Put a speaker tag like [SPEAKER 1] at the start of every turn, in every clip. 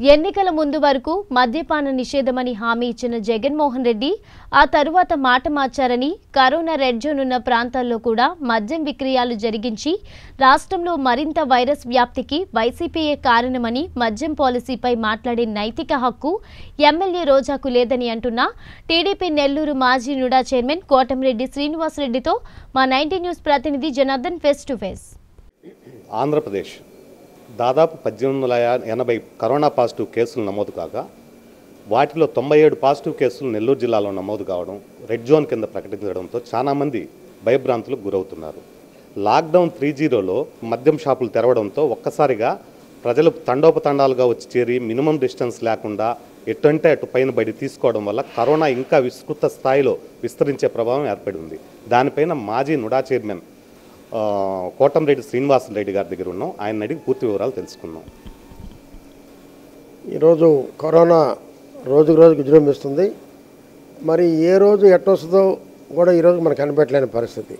[SPEAKER 1] ఎన్నికల ముందు వరకు మద్యపాన నిషేధమని హామీ ఇచ్చిన జగన్మోహన్ రెడ్డి ఆ తరువాత మాట మార్చారని కరోనా రెడ్ జోన్ ఉన్న ప్రాంతాల్లో కూడా మద్యం విక్రయాలు జరిగించి రాష్ట్రంలో మరింత వైరస్ వ్యాప్తికి వైసీపీయే కారణమని మద్యం పాలసీపై మాట్లాడే నైతిక హక్కు ఎమ్మెల్యే రోజాకు లేదని అంటున్న టీడీపీ నెల్లూరు మాజీ నుడా చైర్మన్ కోటంరెడ్డి శ్రీనివాసరెడ్డితో మా నైన్టీ న్యూస్ ప్రతినిధి Janardhan face to face
[SPEAKER 2] Andhra Pradesh దాదాపు పద్దెనిమిది వందల యా- ఎనభై కరోనా పాజిటివ్ కేసులు నమోదు కాగా వాటిలో తొంభై ఏడు పాజిటివ్ కేసులు నెల్లూరు జిల్లాలో నమోదు కావడం రెడ్ జోన్ కింద ప్రకటించడంతో చాలామంది భయభ్రాంతులకు గురవుతున్నారు లాక్డౌన్ త్రీ జీరోలో మద్యం షాపులు తెరవడంతో ఒక్కసారిగా ప్రజలు తండోపతండాలుగా వచ్చి చేరి మినిమం డిస్టెన్స్ లేకుండా ఎటంటే అటు పైన బయట తీసుకోవడం వల్ల కరోనా ఇంకా విస్తృత స్థాయిలో విస్తరించే ప్రభావం ఏర్పడింది దానిపైన మాజీ నుడా చైర్మన్ ఆ, కోటంరెడ్డి శ్రీనివాసరెడ్డి గారి దగ్గర ఉన్నాం ఆయన అడిగి పూర్తి వివరాలు తెలుసుకుందాం
[SPEAKER 3] ఈరోజు కరోనా రోజుకు రోజుకు విజృంభిస్తుంది మరి ఏ రోజు ఎట్టొస్తుందో కూడా ఈరోజు మనకు కనిపెట్టలేని పరిస్థితి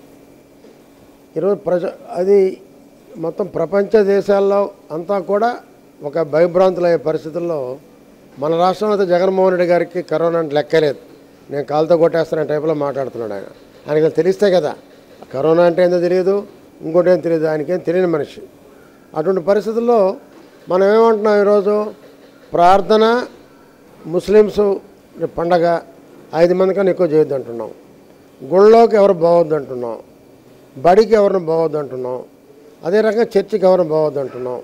[SPEAKER 3] ఈరోజు ప్రజ అది మొత్తం ప్రపంచ దేశాల్లో అంతా కూడా ఒక భయభ్రాంతులయ్యే పరిస్థితుల్లో మన రాష్ట్రంలో అయితే జగన్మోహన్ రెడ్డి గారికి కరోనా అంటే లెక్కలేదు నేను కాలుతో కొట్టేస్తున్న టైపులో మాట్లాడుతున్నాడు ఆయన ఆయనకి తెలిస్తే కదా కరోనా అంటే ఏందో తెలియదు ఇంకోటి ఏం తెలియదు ఆయనకేం తెలియని మనిషి అటువంటి పరిస్థితుల్లో మనం ఏమంటున్నాం ఈరోజు ప్రార్థన ముస్లిమ్స్ పండగ ఐదు మంది కన్నా ఎక్కువ చేయొద్దు అంటున్నాం గుళ్ళోకి ఎవరు పోవద్దు అంటున్నాం బడికి ఎవరిని పోవద్దు అంటున్నాం అదే రకంగా చర్చికి ఎవరిని పోవద్దు అంటున్నాం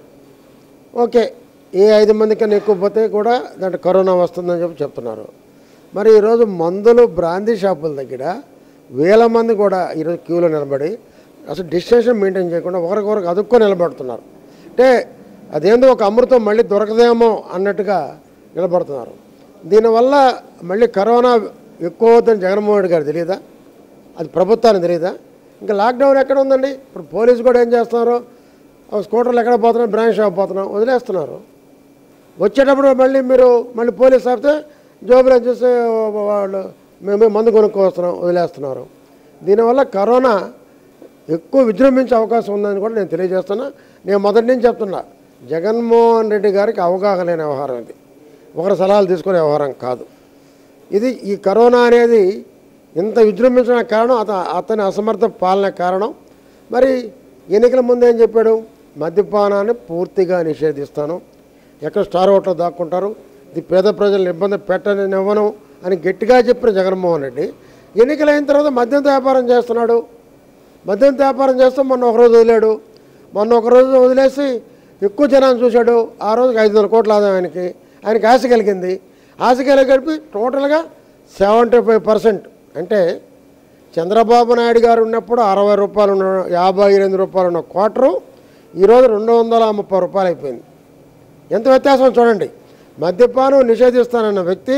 [SPEAKER 3] ఓకే ఏ ఐదు మంది కన్నా ఎక్కువ పోతే కూడా దాంట్లో కరోనా వస్తుందని చెప్పి చెప్తున్నారు మరి ఈరోజు మందులు బ్రాందీ షాపుల దగ్గర వేల మంది కూడా ఈరోజు క్యూలో నిలబడి అసలు డిస్టెన్స్ మెయింటైన్ చేయకుండా ఒకరికొకరికి అదుక్కొని నిలబడుతున్నారు అంటే అదేందో ఒక అమృతం మళ్ళీ దొరకదేమో అన్నట్టుగా నిలబడుతున్నారు దీనివల్ల మళ్ళీ కరోనా ఎక్కువ అవుతుందని జగన్మోహన్ రెడ్డి గారు తెలియదా అది ప్రభుత్వానికి తెలియదా ఇంకా లాక్డౌన్ ఎక్కడ ఉందండి ఇప్పుడు పోలీసు కూడా ఏం చేస్తున్నారు ఆ స్కూటర్లు ఎక్కడ పోతున్నాం బ్రాంచ్ షాప్ పోతున్నాం వదిలేస్తున్నారు వచ్చేటప్పుడు మళ్ళీ మీరు మళ్ళీ పోలీస్ ఆపితే జోబులు చూస్తే వాళ్ళు మేము మందు కొనుక్కొస్తున్నాం వదిలేస్తున్నారు దీనివల్ల కరోనా ఎక్కువ విజృంభించే అవకాశం ఉందని కూడా నేను తెలియజేస్తున్నా నేను మొదటి నుంచి చెప్తున్నా జగన్మోహన్ రెడ్డి గారికి అవగాహన లేని వ్యవహారం ఇది ఒకరి సలహాలు తీసుకునే వ్యవహారం కాదు ఇది ఈ కరోనా అనేది ఇంత విజృంభించడానికి కారణం అత అతని అసమర్థ పాలన కారణం మరి ఎన్నికల ముందు ఏం చెప్పాడు మద్యపానాన్ని పూర్తిగా నిషేధిస్తాను ఎక్కడ స్టార్ హోటల్ దాక్కుంటారు ఇది పేద ప్రజలను ఇబ్బంది పెట్టనివ్వను అని గట్టిగా చెప్పిన జగన్మోహన్ రెడ్డి ఎన్నికలు అయిన తర్వాత మద్యంతో వ్యాపారం చేస్తున్నాడు మద్యంతో వ్యాపారం చేస్తూ మొన్న ఒకరోజు వదిలాడు మొన్న ఒకరోజు వదిలేసి ఎక్కువ జనాన్ని చూశాడు ఆ రోజుకి ఐదు వందల కోట్ల ఆదాయం ఆయనకి ఆయనకి ఆశ కలిగింది ఆశ కలిపి టోటల్గా సెవెంటీ ఫైవ్ పర్సెంట్ అంటే చంద్రబాబు నాయుడు గారు ఉన్నప్పుడు అరవై రూపాయలు ఉన్న యాభై ఎనిమిది రూపాయలు ఉన్న క్వార్టరు ఈరోజు రెండు వందల ముప్పై రూపాయలు అయిపోయింది ఎంత వ్యత్యాసం చూడండి మద్యపానం నిషేధిస్తానన్న వ్యక్తి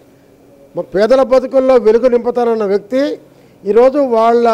[SPEAKER 3] మా పేదల బతుకుల్లో వెలుగు నింపుతానన్న వ్యక్తి ఈరోజు వాళ్ళ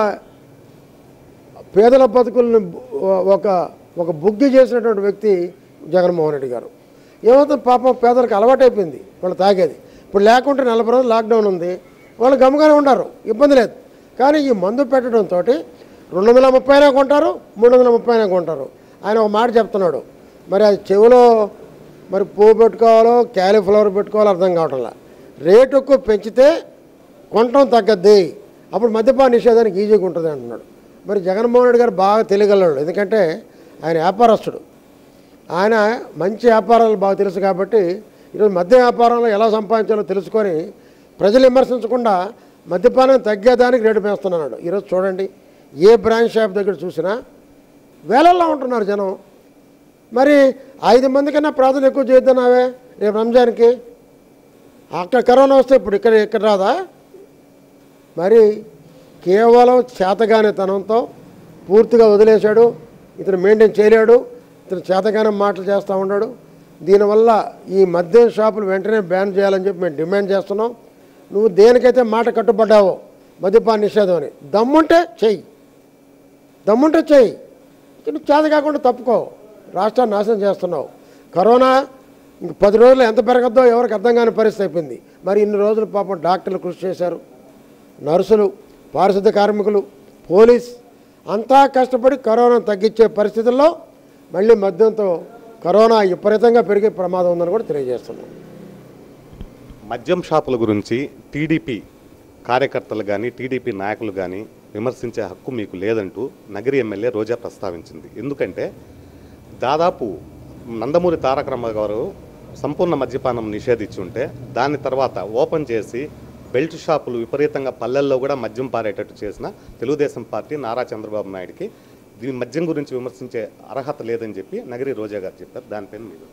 [SPEAKER 3] పేదల బతుకులను ఒక ఒక బుగ్గి చేసినటువంటి వ్యక్తి జగన్మోహన్ రెడ్డి గారు ఏమవుతుంది పాపం పేదలకు అలవాటైపోయింది వాళ్ళు తాగేది ఇప్పుడు లేకుంటే నలభై రోజులు లాక్డౌన్ ఉంది వాళ్ళు గమగానే ఉంటారు ఇబ్బంది లేదు కానీ ఈ మందు పెట్టడంతో రెండు వందల ముప్పై అయినా కొంటారు మూడు వందల ముప్పై అయినా కొంటారు ఆయన ఒక మాట చెప్తున్నాడు మరి అది చెవిలో మరి పువ్వు పెట్టుకోవాలో క్యాలీఫ్లవర్ పెట్టుకోవాలో అర్థం కావటంలా రేటు ఎక్కువ పెంచితే కొనటం తగ్గద్ది అప్పుడు మద్యపాన నిషేధానికి ఈజీగా ఉంటుంది అంటున్నాడు మరి జగన్మోహన్ రెడ్డి గారు బాగా తెలియగలడు ఎందుకంటే ఆయన వ్యాపారస్తుడు ఆయన మంచి వ్యాపారాలు బాగా తెలుసు కాబట్టి ఈరోజు మద్య వ్యాపారంలో ఎలా సంపాదించాలో తెలుసుకొని ప్రజలు విమర్శించకుండా మద్యపానం తగ్గేదానికి రేటు పెంచుతున్నాడు ఈరోజు చూడండి ఏ బ్రాంచ్ షాప్ దగ్గర చూసినా వేలల్లో ఉంటున్నారు జనం మరి ఐదు మంది కన్నా ప్రార్థన ఎక్కువ చేద్దానావే రేపు రంజాన్కి అక్కడ కరోనా వస్తే ఇప్పుడు ఇక్కడ ఇక్కడ రాదా మరి కేవలం చేతగానితనంతో పూర్తిగా వదిలేశాడు ఇతను మెయింటైన్ చేయలేడు ఇతను చేతగానే మాటలు చేస్తూ ఉన్నాడు దీనివల్ల ఈ మద్యం షాపులు వెంటనే బ్యాన్ చేయాలని చెప్పి మేము డిమాండ్ చేస్తున్నాం నువ్వు దేనికైతే మాట కట్టుబడ్డావో మద్యపాన నిషేధం అని దమ్ముంటే చెయ్యి దమ్ముంటే చెయ్యి నువ్వు చేత కాకుండా తప్పుకో రాష్ట్రాన్ని నాశనం చేస్తున్నావు కరోనా ఇంక పది రోజులు ఎంత పెరగద్దో ఎవరికి అర్థం కాని పరిస్థితి అయిపోయింది మరి ఇన్ని రోజులు పాపం డాక్టర్లు కృషి చేశారు నర్సులు పారిశుద్ధ కార్మికులు పోలీస్ అంతా కష్టపడి కరోనా తగ్గించే పరిస్థితుల్లో మళ్ళీ మద్యంతో కరోనా విపరీతంగా పెరిగే ప్రమాదం ఉందని కూడా తెలియజేస్తున్నాం
[SPEAKER 2] మద్యం షాపుల గురించి టీడీపీ కార్యకర్తలు కానీ టీడీపీ నాయకులు కానీ విమర్శించే హక్కు మీకు లేదంటూ నగరి ఎమ్మెల్యే రోజా ప్రస్తావించింది ఎందుకంటే దాదాపు నందమూరి తారక రామ గారు సంపూర్ణ మద్యపానం నిషేధించి ఉంటే దాని తర్వాత ఓపెన్ చేసి బెల్ట్ షాపులు విపరీతంగా పల్లెల్లో కూడా మద్యం పారేటట్టు చేసిన తెలుగుదేశం పార్టీ నారా చంద్రబాబు నాయుడికి దీని మద్యం గురించి విమర్శించే అర్హత లేదని చెప్పి నగరి రోజా గారు చెప్పారు దానిపైన మీరు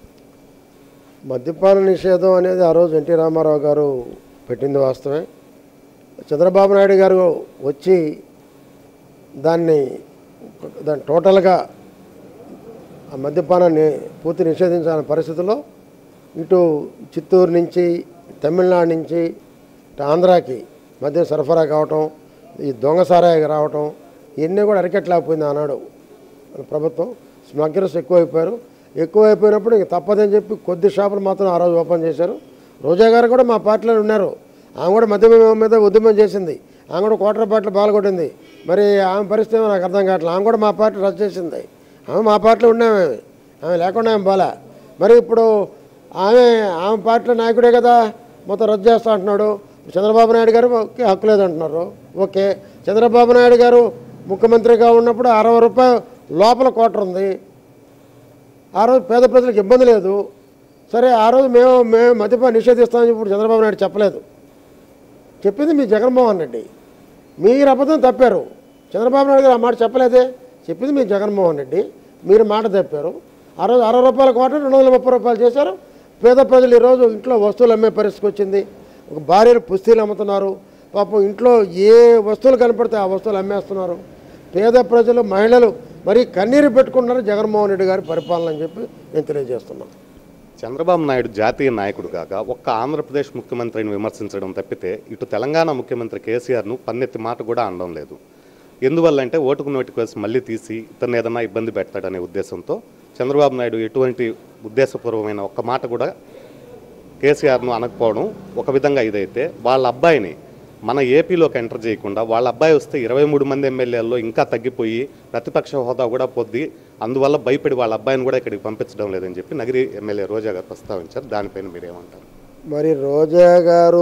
[SPEAKER 3] మద్యపాన నిషేధం అనేది ఆ రోజు ఎన్టీ రామారావు గారు పెట్టింది వాస్తవమే చంద్రబాబు నాయుడు గారు వచ్చి దాన్ని దాన్ని టోటల్గా ఆ మద్యపానాన్ని పూర్తి నిషేధించాలని పరిస్థితుల్లో ఇటు చిత్తూరు నుంచి తమిళనాడు నుంచి ఇటు ఆంధ్రాకి మద్యం సరఫరా కావటం ఈ దొంగ సారాయి రావటం ఇవన్నీ కూడా అరికట్టలేకపోయింది ఆనాడు మన ప్రభుత్వం స్మగ్లర్స్ ఎక్కువైపోయారు ఎక్కువైపోయినప్పుడు ఇంక తప్పదని చెప్పి కొద్ది షాపులు మాత్రం ఆ రోజు ఓపెన్ చేశారు రోజా గారు కూడా మా పార్టీలో ఉన్నారు ఆమె కూడా మద్యం మీద ఉద్యమం చేసింది ఆమె కూడా కోటర్ పార్టీలో పాల్గొట్టింది మరి ఆమె పరిస్థితి ఏమో నాకు అర్థం కావట్లేదు ఆమె కూడా మా పార్టీ రద్దు చేసింది ఆమె మా పార్టీలో ఉన్నామే ఆమె లేకుండా ఆమె బాలా మరి ఇప్పుడు ఆమె ఆమె పార్టీలో నాయకుడే కదా మొత్తం రద్దు చేస్తా అంటున్నాడు చంద్రబాబు నాయుడు గారు ఓకే హక్కు లేదంటున్నారు ఓకే చంద్రబాబు నాయుడు గారు ముఖ్యమంత్రిగా ఉన్నప్పుడు అరవై రూపాయలు లోపల కోటర్ ఉంది ఆ రోజు పేద ప్రజలకు ఇబ్బంది లేదు సరే ఆ రోజు మేము మేము మద్యపాన నిషేధిస్తామని ఇప్పుడు చంద్రబాబు నాయుడు చెప్పలేదు చెప్పింది మీ జగన్మోహన్ రెడ్డి మీరు అబద్ధం తప్పారు చంద్రబాబు నాయుడు గారు ఆ మాట చెప్పలేదే చెప్పింది మీ జగన్మోహన్ రెడ్డి మీరు మాట తప్పారు ఆ రోజు అరవై రూపాయల కోట రెండు వందల ముప్పై రూపాయలు చేశారు పేద ప్రజలు ఈరోజు ఇంట్లో వస్తువులు అమ్మే పరిస్థితికి వచ్చింది ఒక భార్యలు పుస్తీలు అమ్ముతున్నారు పాపం ఇంట్లో ఏ వస్తువులు కనపడితే ఆ వస్తువులు అమ్మేస్తున్నారు పేద ప్రజలు మహిళలు మరీ కన్నీరు పెట్టుకున్నారు జగన్మోహన్ రెడ్డి గారి పరిపాలన అని చెప్పి నేను తెలియజేస్తున్నాను
[SPEAKER 2] చంద్రబాబు నాయుడు జాతీయ నాయకుడు కాక ఒక్క ఆంధ్రప్రదేశ్ ముఖ్యమంత్రిని విమర్శించడం తప్పితే ఇటు తెలంగాణ ముఖ్యమంత్రి కేసీఆర్ను పన్నెత్తి మాట కూడా అనడం లేదు ఎందువల్ల అంటే ఓటుకు నోటికి వేసి మళ్ళీ తీసి ఇతను ఏదన్నా ఇబ్బంది పెడతాడనే ఉద్దేశంతో చంద్రబాబు నాయుడు ఎటువంటి ఉద్దేశపూర్వమైన ఒక్క మాట కూడా కేసీఆర్ను అనకపోవడం ఒక విధంగా ఇదైతే వాళ్ళ అబ్బాయిని మన ఏపీలోకి ఎంటర్ చేయకుండా వాళ్ళ అబ్బాయి వస్తే ఇరవై మూడు మంది ఎమ్మెల్యేల్లో ఇంకా తగ్గిపోయి ప్రతిపక్ష హోదా కూడా పొద్ది అందువల్ల భయపడి వాళ్ళ అబ్బాయిని కూడా ఇక్కడికి పంపించడం లేదని చెప్పి నగరి ఎమ్మెల్యే రోజా గారు ప్రస్తావించారు దానిపైన మీరేమంటారు
[SPEAKER 3] మరి రోజా గారు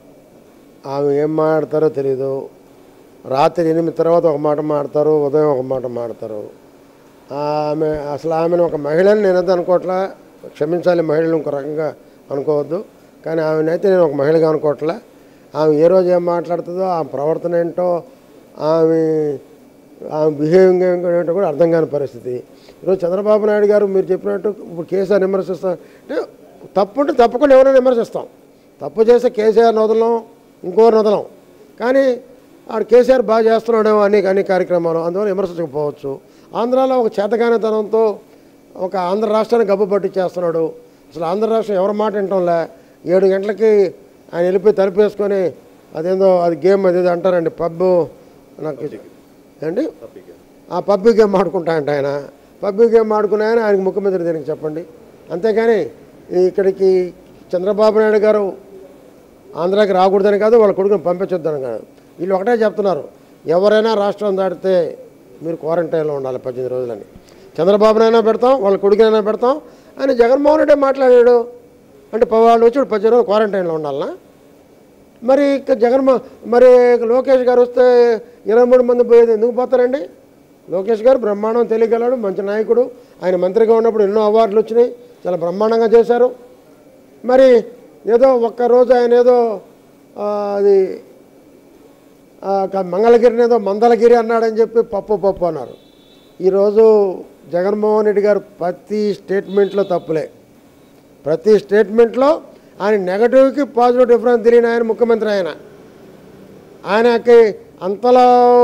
[SPEAKER 3] ఆమె ఏం మాట్లాడతారో తెలీదు రాత్రి ఎనిమిది తర్వాత ఒక మాట మాడతారు ఉదయం ఒక మాట మాడతారు ఆమె అసలు ఆమెను ఒక మహిళని నేనైతే అనుకోవట్లా క్షమించాలి మహిళలు ఇంకో రకంగా అనుకోవద్దు కానీ ఆమెనైతే నేను ఒక మహిళగా అనుకోవట్లే ఆమె ఏ రోజు ఏం మాట్లాడుతుందో ఆమె ప్రవర్తన ఏంటో ఆమె ఆమె బిహేవింగ్ ఏంటో కూడా అర్థం కాని పరిస్థితి ఈరోజు చంద్రబాబు నాయుడు గారు మీరు చెప్పినట్టు ఇప్పుడు కేసీఆర్ విమర్శిస్తాం అంటే తప్పు ఉంటే తప్పకుండా ఎవరైనా విమర్శిస్తాం తప్పు చేస్తే కేసీఆర్ వదలం ఇంకోరిని వదలం కానీ ఆడు కేసీఆర్ బాగా చేస్తున్నాడేమో అన్ని అన్ని కార్యక్రమాలు అందువల్ల విమర్శించకపోవచ్చు ఆంధ్రాలో ఒక చేతగానితనంతో ఒక ఆంధ్ర రాష్ట్రాన్ని గబ్బు పట్టించేస్తున్నాడు అసలు ఆంధ్ర రాష్ట్రం ఎవరి మాట వింటంలే ఏడు గంటలకి ఆయన వెళ్ళిపోయి తలుపేసుకొని అదేందో అది గేమ్ అది ఏదో అంటారండి పబ్ నాకు ఏంటి ఆ పబ్బి గేమ్ ఆడుకుంటా అంట ఆయన పబ్బి గేమ్ ఆడుకునే ఆయన ఆయనకు ముఖ్యమంత్రి దీనికి చెప్పండి అంతేగాని ఈ ఇక్కడికి చంద్రబాబు నాయుడు గారు ఆంధ్రాకి రాకూడదని కాదు వాళ్ళ కొడుకుని పంపించొద్దని కాదు వీళ్ళు ఒకటే చెప్తున్నారు ఎవరైనా రాష్ట్రం దాటితే మీరు క్వారంటైన్లో ఉండాలి పద్దెనిమిది రోజులని చంద్రబాబునైనా పెడతాం వాళ్ళ కొడుకునైనా పెడతాం అని జగన్మోహన్ రెడ్డి మాట్లాడాడు అంటే ప- వాళ్ళు వచ్చి ఇప్పుడు పద్దెనిమిది రోజులు క్వారంటైన్లో ఉండాలనా మరి ఇక జగన్మో మరి లోకేష్ గారు వస్తే ఇరవై మూడు మంది పోయేది ఎందుకు పోతారండి లోకేష్ గారు బ్రహ్మాండం తెలియగలడు మంచి నాయకుడు ఆయన మంత్రిగా ఉన్నప్పుడు ఎన్నో అవార్డులు వచ్చినాయి చాలా బ్రహ్మాండంగా చేశారు మరి ఏదో ఒక్క రోజు ఆయన ఏదో ఆ, అది ఆ, క- మంగళగిరిని ఏదో మందలగిరి అన్నాడని చెప్పి పప్పు పప్పు అన్నారు ఈరోజు జగన్మోహన్ రెడ్డి గారు ప్రతి స్టేట్మెంట్లో తప్పులే ప్రతి స్టేట్మెంట్లో ఆయన నెగటివ్కి పాజిటివ్ డిఫరెన్స్ తెలియని ఆయన ముఖ్యమంత్రి ఆయన ఆయనకి అంతలో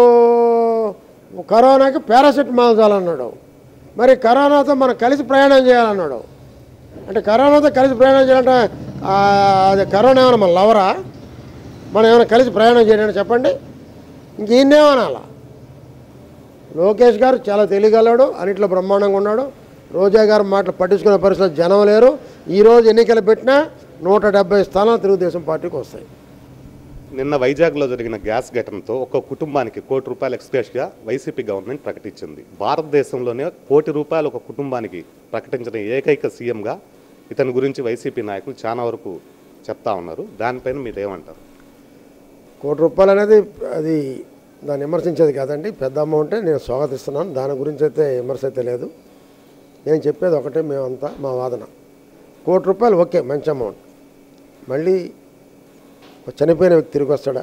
[SPEAKER 3] కరోనాకి పారాసిటమాల్ చాలన్నాడు మరి కరోనాతో మనం కలిసి ప్రయాణం చేయాలన్నాడు అంటే కరోనాతో కలిసి ప్రయాణం చేయాలంటే ఆ, అది కరోనా ఏమైనా మన లవరా మనం ఏమైనా కలిసి ప్రయాణం చేయడానికి చెప్పండి ఇంక ఈయనేమనాలా లోకేష్ గారు చాలా తెలియగలడు అన్నిట్లో బ్రహ్మాండంగా ఉన్నాడు రోజా గారు మాటలు పట్టించుకునే పరిస్థితి జనం లేరు ఈరోజు ఎన్నికలు పెట్టినా నూట డెబ్బై స్థానాలు తెలుగుదేశం పార్టీకి వస్తాయి
[SPEAKER 2] నిన్న వైజాగ్లో జరిగిన గ్యాస్ ఘటనతో ఒక కుటుంబానికి కోటి రూపాయలు ఎక్స్గ్రేష్గా వైసీపీ గవర్నమెంట్ ప్రకటించింది భారతదేశంలోనే కోటి రూపాయలు ఒక కుటుంబానికి ప్రకటించిన ఏకైక సీఎంగా ఇతని గురించి వైసీపీ నాయకులు చాలా వరకు చెప్తా ఉన్నారు దానిపైన మీరేమంటారు
[SPEAKER 3] కోటి రూపాయలు అనేది అది దాన్ని విమర్శించేది కాదండి పెద్ద అమౌంటే నేను స్వాగతిస్తున్నాను దాని గురించి అయితే విమర్శ అయితే లేదు నేను చెప్పేది ఒకటే మేమంతా మా వాదన కోటి రూపాయలు ఓకే మంచి అమౌంట్ మళ్ళీ ఒక చనిపోయిన వ్యక్తి తిరిగి వస్తాడా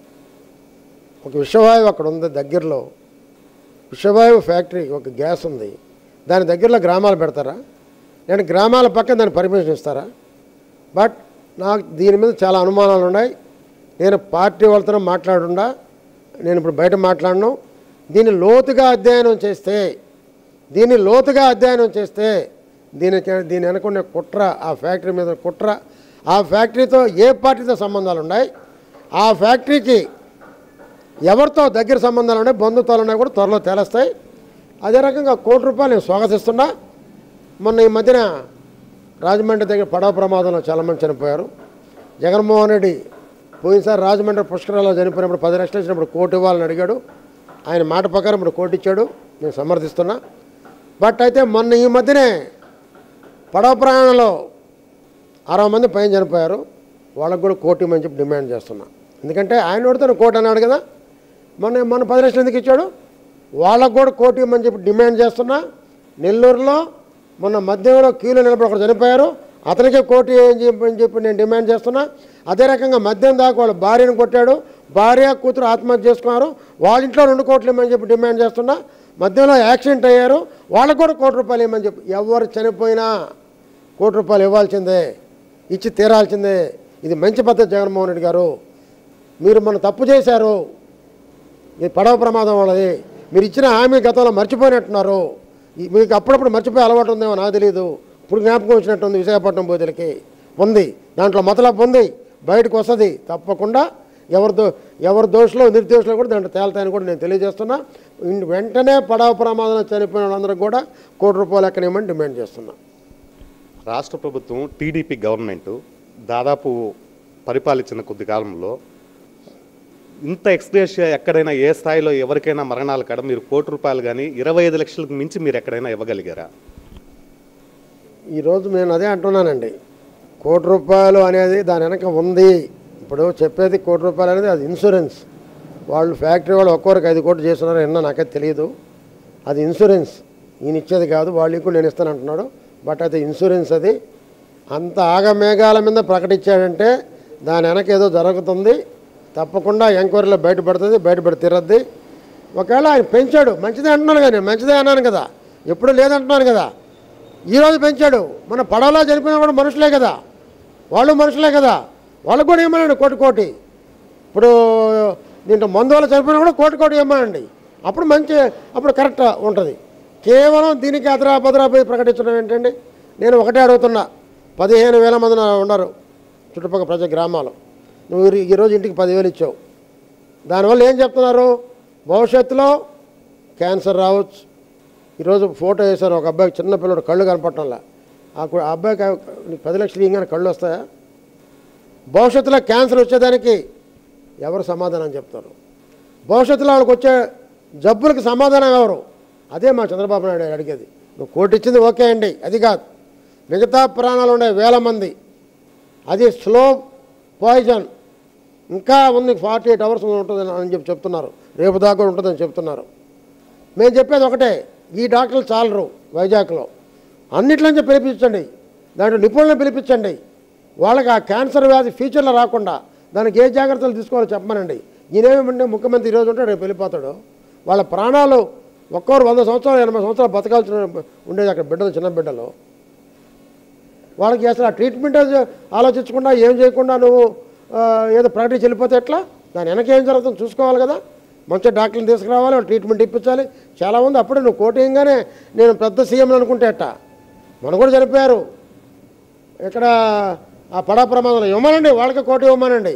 [SPEAKER 3] ఒక విషవాయువు అక్కడ ఉంది దగ్గరలో విషవాయువు ఫ్యాక్టరీ ఒక గ్యాస్ ఉంది దాని దగ్గరలో గ్రామాలు పెడతారా నేను గ్రామాల పక్కన దాని పర్మిషన్ ఇస్తారా బట్ నాకు దీని మీద చాలా అనుమానాలు ఉన్నాయి నేను పార్టీ వాళ్ళతో మాట్లాడుండా నేను ఇప్పుడు బయట మాట్లాడను దీన్ని లోతుగా అధ్యయనం చేస్తే దీన్ని లోతుగా అధ్యయనం చేస్తే దీనికి దీని వెనుకున్న కుట్ర ఆ ఫ్యాక్టరీ మీద కుట్ర ఆ ఫ్యాక్టరీతో ఏ పార్టీతో సంబంధాలు ఉన్నాయి ఆ ఫ్యాక్టరీకి ఎవరితో దగ్గర సంబంధాలు ఉన్నాయి బంధుత్వాలు ఉన్నాయి కూడా త్వరలో తేలుస్తాయి అదే రకంగా కోటి రూపాయలు నేను స్వాగతిస్తున్నా మొన్న ఈ మధ్యన రాజమండ్రి దగ్గర పడవ ప్రమాదంలో చాలామంది చనిపోయారు జగన్మోహన్ రెడ్డి పోయినసారి రాజమండ్రి పుష్కరాల్లో చనిపోయినప్పుడు పది లక్షలు ఇచ్చినప్పుడు కోటి ఇవ్వాలని అడిగాడు ఆయన మాట ప్రకారం ఇప్పుడు కోటి ఇచ్చాడు నేను సమర్థిస్తున్నా బట్ అయితే మొన్న ఈ మధ్యనే పడవ ప్రయాణంలో అరవై మంది పైన చనిపోయారు వాళ్ళకు కూడా కోటి ఇవ్వమని చెప్పి డిమాండ్ చేస్తున్నా ఎందుకంటే ఆయన కొడితే కోటి అన్నాడు కదా మొన్న మొన్న పది లక్షలు ఎందుకు ఇచ్చాడు వాళ్ళకు కూడా కోటి ఇవ్వమని చెప్పి డిమాండ్ చేస్తున్నా నెల్లూరులో మొన్న మధ్యంలో క్యూలో నిలబడి ఒకరు చనిపోయారు అతనికే కోటి అని చెప్పి అని చెప్పి నేను డిమాండ్ చేస్తున్నా అదే రకంగా మద్యం దాకా వాళ్ళ భార్యను కొట్టాడు భార్య కూతురు ఆత్మహత్య చేసుకున్నారు వాళ్ళ ఇంట్లో రెండు కోట్లు ఇవ్వమని చెప్పి డిమాండ్ చేస్తున్నా మధ్యలో యాక్సిడెంట్ అయ్యారు వాళ్ళకు కూడా కోటి రూపాయలు ఇవ్వమని చెప్పి ఎవరు చనిపోయినా కోటి రూపాయలు ఇవ్వాల్సిందే ఇచ్చి తీరాల్సిందే ఇది మంచి పద్ధతి జగన్మోహన్ రెడ్డి గారు మీరు మన తప్పు చేశారు ఇది పడవ ప్రమాదం వాళ్ళది మీరు ఇచ్చిన హామీ గతంలో మర్చిపోయినట్టున్నారు ఈ- మీకు అప్పుడప్పుడు మర్చిపోయే అలవాటు ఉందేమో నాకు తెలియదు ఇప్పుడు జ్ఞాపకం వచ్చినట్టుంది విశాఖపట్నం పోతులకి ఉంది దాంట్లో మతలబు ఉంది బయటకు వస్తుంది తప్పకుండా ఎవరి దో ఎవరి దోషులో నిర్దోషులో కూడా దాంట్లో తేలుతాయని కూడా నేను తెలియజేస్తున్నా ఇన్- వెంటనే పడవ ప్రమాదంలో చనిపోయిన వాళ్ళందరికీ కూడా కోటి రూపాయలు ఎక్కనివ్వమని డిమాండ్ చేస్తున్నా
[SPEAKER 2] రాష్ట్ర ప్రభుత్వం టీడీపీ గవర్నమెంట్ దాదాపు పరిపాలించిన కొద్ది కాలంలో ఇంత ఎక్స్గ్రేషియా ఎక్కడైనా ఏ స్థాయిలో ఎవరికైనా మరణాలు కాడ మీరు కోటి రూపాయలు కానీ ఇరవై ఐదు లక్షలకు మించి మీరు ఎక్కడైనా ఇవ్వగలిగారా
[SPEAKER 3] ఈరోజు నేను అదే అంటున్నానండి కోటి రూపాయలు అనేది దాని వెనక ఉంది ఇప్పుడు చెప్పేది కోటి రూపాయలు అనేది అది ఇన్సూరెన్స్ వాళ్ళు ఫ్యాక్టరీ వాళ్ళు ఒక్కొక్కరికి ఐదు కోట్లు చేస్తున్నారు ఎన్నో నాకైతే తెలియదు అది ఇన్సూరెన్స్ ఈయన ఇచ్చేది కాదు వాళ్ళు కూడా నేను ఇస్తాను అంటున్నాడు బట్ అది ఇన్సూరెన్స్ అది అంత ఆగమేఘాల మీద ప్రకటించాడంటే దాని వెనక ఏదో జరుగుతుంది తప్పకుండా ఎంక్వైరీలో బయటపడుతుంది బయటపడి తీరద్ది ఒకవేళ ఆయన పెంచాడు మంచిదే అంటున్నాను కదా నేను మంచిదే అన్నాను కదా ఎప్పుడు లేదంటున్నాను కదా ఈరోజు పెంచాడు మన పడవలో చనిపోయిన కూడా మనుషులే కదా వాళ్ళు మనుషులే కదా వాళ్ళకు కూడా ఏమన్నాడు కోటి కోటి ఇప్పుడు దీంట్లో మందు వల్ల చనిపోయినా కూడా కోటి కోటి ఏమనండి అప్పుడు మంచి అప్పుడు కరెక్ట్ ఉంటుంది కేవలం దీనికి అదరా బదరా పోయి ప్రకటించడం ఏంటండి నేను ఒకటే అడుగుతున్నా పదిహేను వేల మంది ఉన్నారు చుట్టుపక్కల ప్రజల గ్రామాలు నువ్వు ఈ- ఈరోజు ఇంటికి పదివేలు ఇచ్చావు దానివల్ల ఏం చెప్తున్నారు భవిష్యత్తులో క్యాన్సర్ రావచ్చు ఈరోజు ఫోటో వేశారు ఒక అబ్బాయికి చిన్న పిల్లడు కళ్ళు కనపడటంలా ఆ కు- ఆ అబ్బాయికి ఆ- నీకు పది లక్షలు ఇంగానే కళ్ళు వస్తాయా భవిష్యత్తులో క్యాన్సర్ వచ్చేదానికి ఎవరు సమాధానం చెప్తారు భవిష్యత్తులో వాళ్ళకి వచ్చే జబ్బులకు సమాధానం ఎవరు అదే మా చంద్రబాబు నాయుడు గారు అడిగేది నువ్వు కోటి ఇచ్చింది ఓకే అండి అది కాదు మిగతా ప్రాణాలు ఉండే వేల మంది అది స్లో పాయిజన్ ఇంకా ఉంది ఫార్టీ ఎయిట్ అవర్స్ ఉంటుంది అని చెప్పి చెప్తున్నారు రేపు దాకా కూడా ఉంటుందని చెప్తున్నారు మేము చెప్పేది ఒకటే ఈ డాక్టర్లు చాలరు వైజాగ్లో అన్నిట్లోంచి పిలిపించండి దాంట్లో నిపుణులను పిలిపించండి వాళ్ళకి ఆ క్యాన్సర్ వ్యాధి ఫ్యూచర్లో రాకుండా దానికి ఏ జాగ్రత్తలు తీసుకోవాలో చెప్పమనండి ఈయనేమంటే ముఖ్యమంత్రి ఈరోజు ఉంటే రేపు వెళ్ళిపోతాడు వాళ్ళ ప్రాణాలు ఒక్కొరు వంద సంవత్సరాలు ఎనభై సంవత్సరాలు బతకాల్సిన ఉండేది అక్కడ బిడ్డలు చిన్న బిడ్డలు వాళ్ళకి అసలు ఆ ట్రీట్మెంట్ అది ఆలోచించకుండా ఏం చేయకుండా నువ్వు ఆ, ఏదో ప్రకటించి వెళ్ళిపోతే ఎట్లా దాని వెనక ఏం జరుగుతుందో చూసుకోవాలి కదా మంచి డాక్టర్ని తీసుకురావాలి వాళ్ళు ట్రీట్మెంట్ ఇప్పించాలి చాలామంది అప్పుడే నువ్వు కోటేయంగానే నేను పెద్ద సీఎం అనుకుంటే ఎట్టా మన కూడా చనిపోయారు ఇక్కడ ఆ పడా ప్రమాదంలో ఇవ్వమనండి వాళ్ళకి కోటి ఇవ్వమనండి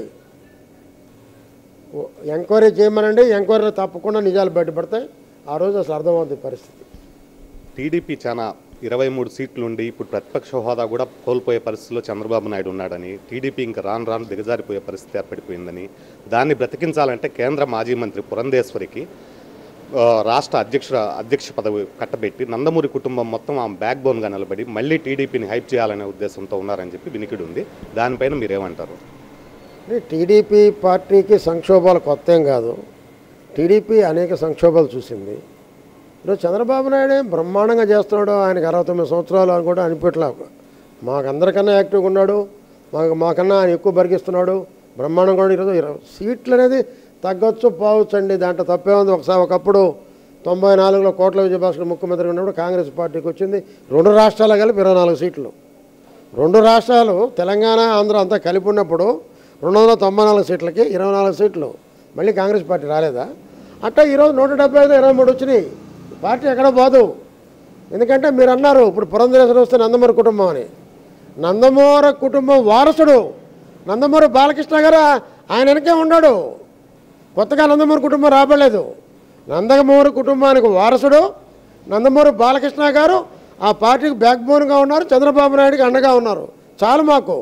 [SPEAKER 3] ఓ- ఎంక్వైరీ చేయమనండి ఎంక్వైరీలో తప్పకుండా నిజాలు బయటపడతాయి ఆ రోజు అసలు అర్థమవుతుంది పరిస్థితి
[SPEAKER 2] టీడీపీ చాలా ఇరవై మూడు సీట్లు ఉండి ఇప్పుడు ప్రతిపక్ష హోదా కూడా కోల్పోయే పరిస్థితిలో చంద్రబాబు నాయుడు ఉన్నాడని టీడీపీ ఇంకా రాను రాను దిగజారిపోయే పరిస్థితి ఏర్పడిపోయిందని దాన్ని బ్రతికించాలంటే కేంద్ర మాజీ మంత్రి పురంధేశ్వరికి ఆ, రాష్ట్ర అధ్యక్ష అధ్యక్ష పదవి కట్టబెట్టి నందమూరి కుటుంబం మొత్తం ఆ బ్యాక్ బోన్గా నిలబడి మళ్ళీ టీడీపీని హైప్ చేయాలనే ఉద్దేశంతో ఉన్నారని చెప్పి వినికిడి ఉంది దానిపైన మీరేమంటారు
[SPEAKER 3] అంటే టీడీపీ పార్టీకి సంక్షోభాలు కొత్త ఏం కాదు టీడీపీ అనేక సంక్షోభాలు చూసింది ఈరోజు చంద్రబాబు నాయుడు ఏం బ్రహ్మాండంగా చేస్తున్నాడు ఆయనకి అరవై తొమ్మిది సంవత్సరాలు అని కూడా అనిపెట్లా మాకందరికన్నా యాక్టివ్గా ఉన్నాడు మాకు మాకన్నా ఆయన ఎక్కువ బరిగిస్తున్నాడు బ్రహ్మాండం కూడా ఈరోజు ఇరవై సీట్లు అనేది తగ్గొచ్చు పోవచ్చు అండి దాంట్లో తప్పే ఉంది ఒకసారి ఒకప్పుడు తొంభై నాలుగులో కోట్ల విజయభాస్కర్ ముఖ్యమంత్రి ఉన్నప్పుడు కాంగ్రెస్ పార్టీకి వచ్చింది రెండు రాష్ట్రాల కలిపి ఇరవై నాలుగు సీట్లు రెండు రాష్ట్రాలు తెలంగాణ ఆంధ్ర అంతా కలిపి ఉన్నప్పుడు రెండు వందల తొంభై నాలుగు సీట్లకి ఇరవై నాలుగు సీట్లు మళ్ళీ కాంగ్రెస్ పార్టీ రాలేదా అట్టా ఈరోజు నూట డెబ్బై ఐదు ఇరవై మూడు వచ్చినాయి పార్టీ ఎక్కడ పోదు ఎందుకంటే మీరు అన్నారు ఇప్పుడు పురంధరేశ్వరం వస్తే నందమూరి కుటుంబం అని నందమూరి కుటుంబం వారసుడు నందమూరి బాలకృష్ణ గారు ఆయన వెనకే ఉన్నాడు కొత్తగా నందమూరి కుటుంబం రాబడలేదు నందమూరి కుటుంబానికి వారసుడు నందమూరి బాలకృష్ణ గారు ఆ పార్టీకి బ్యాక్ బోన్గా ఉన్నారు చంద్రబాబు నాయుడుకి అండగా ఉన్నారు చాలు మాకు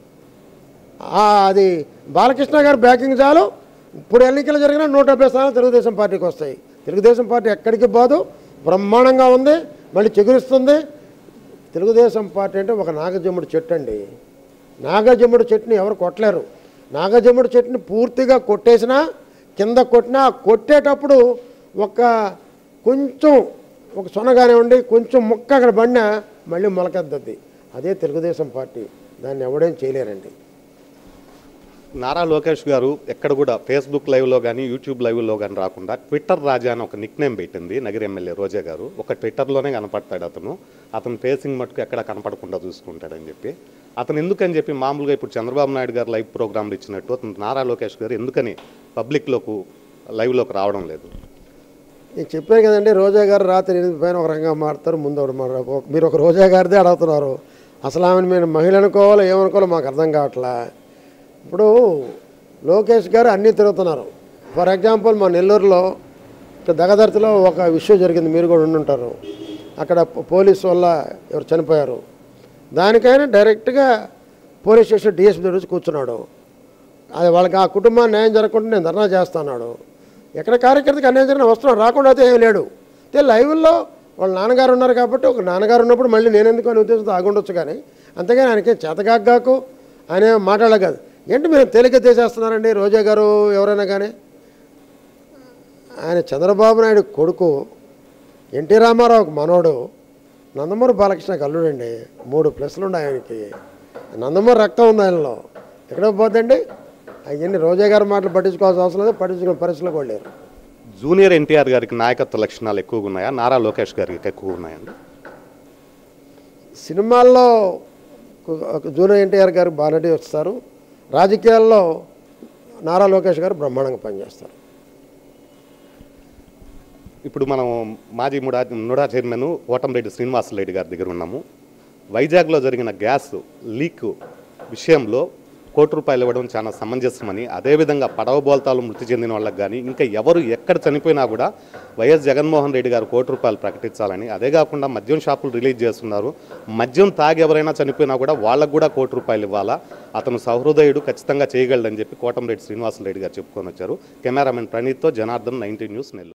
[SPEAKER 3] ఆ, అది బాలకృష్ణ గారు బ్యాకింగ్ చాలు ఇప్పుడు ఎన్నికలు జరిగిన నూట డెబ్బై స్థానాలు తెలుగుదేశం పార్టీకి వస్తాయి తెలుగుదేశం పార్టీ ఎక్కడికి పోదు బ్రహ్మాండంగా ఉంది మళ్ళీ చిగురిస్తుంది తెలుగుదేశం పార్టీ అంటే ఒక నాగజమ్ముడు చెట్టు అండి నాగజమ్ముడు చెట్టుని ఎవరు కొట్టలేరు నాగజమ్ముడు చెట్టుని పూర్తిగా కొట్టేసినా కింద కొట్టినా ఆ కొట్టేటప్పుడు ఒక కొంచెం ఒక సొనగానే ఉండి కొంచెం ముక్క అక్కడ పడినా మళ్ళీ మొలకెద్దద్ది అదే తెలుగుదేశం పార్టీ దాన్ని ఎవడేం చేయలేరండి
[SPEAKER 2] నారా లోకేష్ గారు ఎక్కడ కూడా ఫేస్బుక్ లైవ్లో కానీ యూట్యూబ్ లైవ్లో కానీ రాకుండా ట్విట్టర్ రాజా అని ఒక నిక్ నేమ్ పెట్టింది నగర ఎమ్మెల్యే రోజా గారు ఒక ట్విట్టర్లోనే కనపడతాడు అతను అతను ఫేసింగ్ మటుకు ఎక్కడ కనపడకుండా చూసుకుంటాడని చెప్పి అతను ఎందుకని చెప్పి మామూలుగా ఇప్పుడు చంద్రబాబు నాయుడు గారు లైవ్ ప్రోగ్రాంలు ఇచ్చినట్టు అతను నారా లోకేష్ గారు ఎందుకని పబ్లిక్లోకి లైవ్లోకి రావడం లేదు
[SPEAKER 3] నేను చెప్పాను కదండి రోజా గారు రాత్రి ఎనిమిది పైన ఒక రంగా మారుతారు ముందు ఒకటి మాట్లాడు ఒక- మీరు ఒక రోజా గారిదే అడుగుతున్నారు అసలు ఆమెను మీరు మహిళ అనుకోవాలో ఏమనుకోవాలో మాకు అర్థం కావట్లా ఇప్పుడు లోకేష్ గారు అన్నీ తిరుగుతున్నారు ఫర్ ఎగ్జాంపుల్ మా నెల్లూరులో ఇట్లా దగదర్తిలో ఒక విషయం జరిగింది మీరు కూడా ఉండుంటారు అక్కడ పో- పోలీసు వల్ల ఎవరు చనిపోయారు దానికైనా డైరెక్ట్గా పోలీస్ స్టేషన్ డిఎస్పీ దగ్గర వచ్చి కూర్చున్నాడు అది వాళ్ళకి ఆ కుటుంబాన్ని న్యాయం జరగకుండా నేను ధర్నా చేస్తున్నాడు ఎక్కడ కార్యకర్తకి అన్యాయం జరిగిన వస్తున్నాడు రాకుండా అయితే ఏం లేడు అయితే లైవ్లో వాళ్ళ నాన్నగారు ఉన్నారు కాబట్టి ఒక నాన్నగారు ఉన్నప్పుడు మళ్ళీ నేను ఎందుకు అనే ఉద్దేశంతో ఆగుండొచ్చు కానీ అంతేగాని ఆయనకి చేతగాకు ఆయన ఏం మాట్లాడగదు ఏంటి మీరు తేలిక తీసేస్తున్నారండి రోజా గారు ఎవరైనా కానీ ఆయన చంద్రబాబు నాయుడు కొడుకు ఎన్టీ రామారావుకు మనోడు నందమూరి బాలకృష్ణకి అల్లుడండి మూడు ప్లస్లు ఉన్నాయి ఆయనకి నందమూరి రక్తం ఉంది ఆయనలో ఎక్కడ పోద్దండి అవన్నీ రోజా గారి మాటలు పట్టించుకోవాల్సిన అవసరం లేదు పట్టించుకునే పరిస్థితిలో కూడా లేరు
[SPEAKER 2] జూనియర్ ఎన్టీఆర్ గారికి నాయకత్వ లక్షణాలు ఎక్కువగా ఉన్నాయా నారా లోకేష్ గారికి ఎక్కువ ఉన్నాయండి
[SPEAKER 3] సినిమాల్లో ఒక జూనియర్ ఎన్టీఆర్ గారు బాగా వస్తారు రాజకీయాల్లో నారా లోకేష్ గారు బ్రహ్మాండంగా పనిచేస్తారు
[SPEAKER 2] ఇప్పుడు మనం మాజీ ముడా నుడా చైర్మన్ కోటంరెడ్డి శ్రీనివాసరెడ్డి గారి దగ్గర ఉన్నాము వైజాగ్లో జరిగిన గ్యాస్ లీక్ విషయంలో కోటి రూపాయలు ఇవ్వడం చాలా సమంజసమని అదేవిధంగా పడవ బోల్తాలు మృతి చెందిన వాళ్ళకి కానీ ఇంకా ఎవరు ఎక్కడ చనిపోయినా కూడా వైఎస్ జగన్మోహన్ రెడ్డి గారు కోటి రూపాయలు ప్రకటించాలని అదే కాకుండా మద్యం షాపులు రిలీజ్ చేస్తున్నారు మద్యం తాగి ఎవరైనా చనిపోయినా కూడా వాళ్ళకు కూడా కోటి రూపాయలు ఇవ్వాలా అతను సహృదయుడు ఖచ్చితంగా చేయగలడని చెప్పి కోటంరెడ్డి శ్రీనివాసరెడ్డి గారు చెప్పుకొని వచ్చారు కెమెరామెన్ ప్రణీత్తో జనార్దన్ నైన్టీన్ న్యూస్ నెల్లూరు